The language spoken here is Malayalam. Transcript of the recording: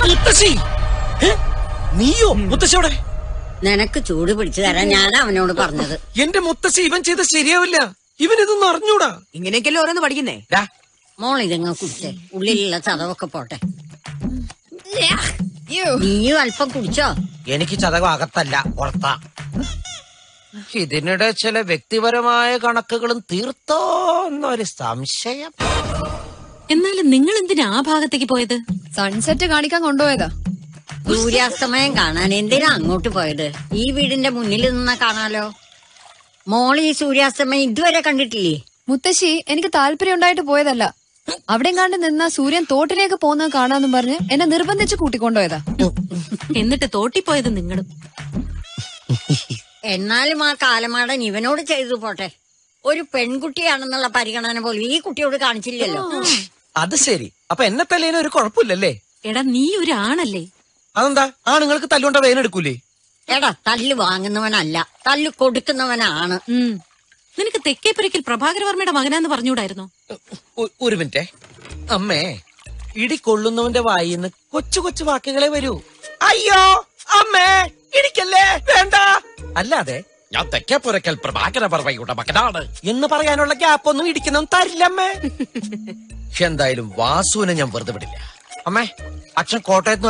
മുത്തശ്ശി ഏ? നീയോ മുത്തശ്ശിയോടെ നിനക്ക് ചൂട് പിടിച്ചു തരാൻ ഞാൻ അവനോട് പറഞ്ഞത് എന്റെ മുത്തശ്ശി ഇവൻ ചെയ്ത ശരിയാവില്ല ഇവൻ ഇതൊന്നും അറിഞ്ഞൂടാ ഇങ്ങനെയൊക്കെയല്ലേ ഓരോന്ന് പഠിക്കുന്നേ ഡാ, മോൾ ഇതങ്ങ് കുടിച്ചേ ഉള്ളിലുള്ള ചതവൊക്കെ പോട്ടെ നീയും അല്പം കുടിച്ചോ എനിക്ക് ചതകം അകത്തല്ല പുറത്ത ഇതിനിടെ ചില വ്യക്തിപരമായ കണക്കുകളും തീർത്തോ എന്നൊരു സംശയം എന്നാലും നിങ്ങൾ എന്തിനാ ആ ഭാഗത്തേക്ക് പോയത് സൺസെറ്റ് കാണിക്കാൻ കൊണ്ടുപോയതാ സൂര്യാസ്തമയം കാണാൻ എന്തിനാ അങ്ങോട്ട് പോയത് ഈ വീടിന്റെ മുന്നിൽ നിന്നാ കാണാലോ മോൾ ഈ സൂര്യാസ്തമയം ഇതുവരെ കണ്ടിട്ടില്ലേ മുത്തശ്ശി എനിക്ക് താല്പര്യം ഉണ്ടായിട്ട് പോയതല്ല അവിടെ കണ്ട് നിന്ന സൂര്യൻ തോട്ടിലേക്ക് പോകുന്നത് കാണാന്നും പറഞ്ഞ് എന്നെ നിർബന്ധിച്ച് കൂട്ടിക്കൊണ്ടുപോയതാ എന്നിട്ട് തോട്ടിപ്പോയത് നിങ്ങളും എന്നാലും ആ കാലമാടൻ ഇവനോട് ചെയ്തു പോട്ടെ ഒരു പെൺകുട്ടിയാണെന്നുള്ള പരിഗണന പോലും ഈ കുട്ടിയോട് കാണിച്ചില്ലല്ലോ അത് ശരി അപ്പൊ എന്നെ തല്ലേന് ഒരു കുഴപ്പമില്ലല്ലേ എടാ നീ ഒരു ആണല്ലേ അതെന്താ ആണുങ്ങൾക്ക് തല്ലുകൊണ്ട വേനെടുക്കൂലേ എടാ തല്ല് വാങ്ങുന്നവനല്ല തല്ല് കൊടുക്കുന്നവനാണ് ഉം. നിനക്ക് തെക്കേപ്പുരയ്ക്കൽ പ്രഭാകരവർമ്മയുടെ മകനാന്ന് പറഞ്ഞുകൂടായിരുന്നോ ഒ- ഒരു മിനിറ്റ് അമ്മേ ഇടി കൊള്ളുന്നവന്റെ വായിന്ന് കൊച്ചു കൊച്ചു വാക്കുകളെ വരൂ അയ്യോ അമ്മേ ഇടിക്കല്ലേ വേണ്ട അല്ലാതെ ഞാൻ തെക്കേപ്പുരക്കൽ പ്രഭാകര വർമ്മയുടെ മകനാണ് എന്ന് പറയാനുള്ള ഗ്യാപ്പ് ഒന്നും ഇടിക്കുന്നവൻ തരില്ലമ്മേ എന്തായാലും വാസുവിനെ ഞാൻ വെറുതെ വിടില്ല അമ്മേ അച്ഛൻ കോട്ടയത്ത്